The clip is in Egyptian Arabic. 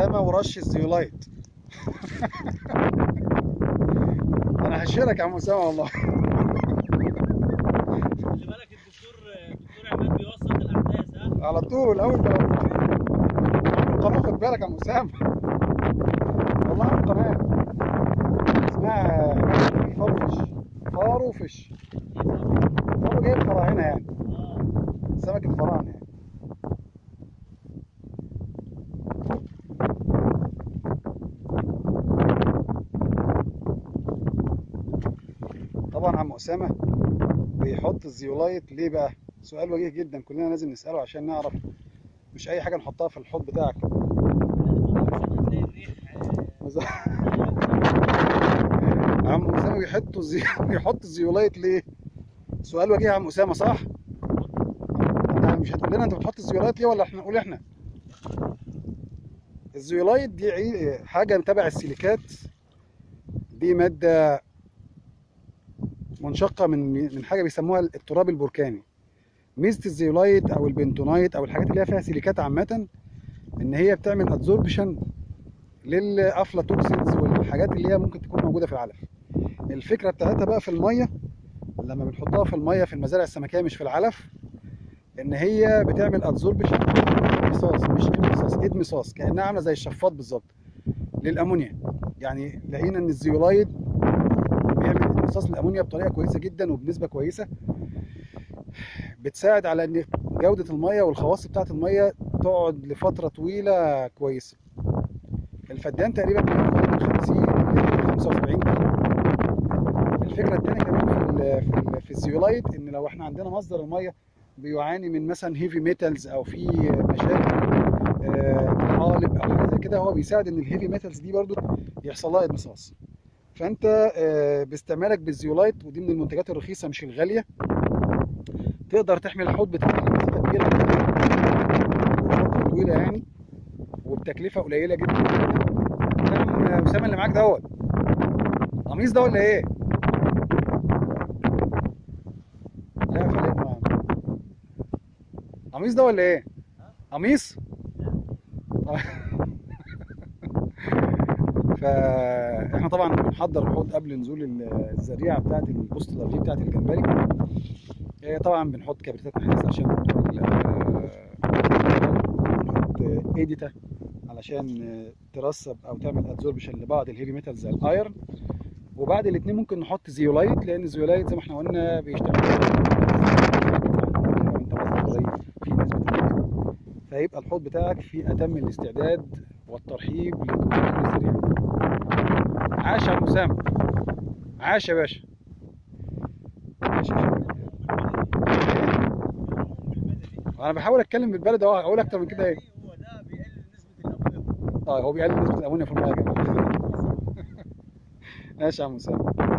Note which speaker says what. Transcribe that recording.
Speaker 1: اسامه ورش الزيولايت انا هشيلك يا عم اسامه والله
Speaker 2: خلي بالك الدكتور الدكتور عماد بيوصل الاحداث ها
Speaker 1: على طول اول ما القناه خد بالك يا عم اسامه والله عامل قناه اسمها فاروفش فاروفش فارو جاي الفراعنه يعني
Speaker 2: اه
Speaker 1: سمك الفراعنه يعني طبعا عم اسامه بيحط الزيولايت ليه بقى سؤال وجيه جدا كلنا لازم نساله عشان نعرف مش اي حاجه نحطها في الحوض بتاعك
Speaker 2: عشان هتلاقي الريح
Speaker 1: عم اسامه بيحط الزي... بيحط الزيولايت ليه سؤال وجيه يا عم اسامه صح انت مش هتقول لنا انت بتحط الزيولايت ليه ولا احنا نقول احنا الزيولايت دي عي- حاجه تبع السيليكات دي ماده منشقه من من حاجه بيسموها التراب البركاني ميزه الزيولايت او البنتونايت او الحاجات اللي هي فيها سيليكات عامه ان هي بتعمل ادزوربشن للافلاتوكسينز والحاجات اللي هي ممكن تكون موجوده في العلف الفكره بتاعتها بقى في الميه لما بنحطها في الميه في المزارع السمكيه مش في العلف ان هي بتعمل ادزوربشن امتصاص مش امتصاص ادمصاص كانها عامله زي الشفاط بالظبط للامونيا يعني لقينا ان الزيولايد بيعمل امتصاص للامونيا بطريقه كويسه جدا وبنسبه كويسه بتساعد على ان جوده الميه والخواص بتاعه الميه تقعد لفتره طويله كويسه الفدان تقريبا بياخد من 50 ل 75 كيلو الفكره الثانيه كمان في ال في, ال في الزيولايت ان لو احنا عندنا مصدر الميه بيعاني من مثلا هيفي ميتالز او في مشاكل آه، طحالب او حاجه زي كده هو بيساعد ان الهيفي ميتالز دي برضو يحصل لها ادمصاص فانت آه، باستعمالك بالزيولايت ودي من المنتجات الرخيصه مش الغاليه تقدر تحمي الحوض بتاعك لمسافه كبيره جدا وفتره طويله يعني وبتكلفه قليله جدا كم اسامه اللي معاك دوت قميص ده ولا ايه؟ لا خليك معانا قميص ده ولا ايه؟ قميص؟ فاحنا طبعا بنحضر الحوض قبل نزول ال- الزريعه بتاعت البوست الارضيه بتاعت الجمبري آه، طبعا بنحط كبريتات نحاس عشان موضوع ال- بنحط ايديتا علشان آه، ترسب او تعمل ادزوربشن لبعض الهيفي ميتالز زي الايرن وبعد الاثنين ممكن نحط زيولايت لان الزيولايت زي ما احنا قلنا بيشتغل لو انت مصدر زي في نسبه النيكل. فيبقى الحوض بتاعك في اتم الاستعداد والترحيب لدخول الزريعه عاش يا عم اسامه عاش يا باشا عاش يا شباب. انا بحاول اتكلم بالبلد اهو اقول اكتر من كده ايه
Speaker 2: هو ده بيقلل نسبه الامونيا
Speaker 1: اه هو بيقلل نسبه الامونيا في الميه يا جماعه ماشي يا عم اسامه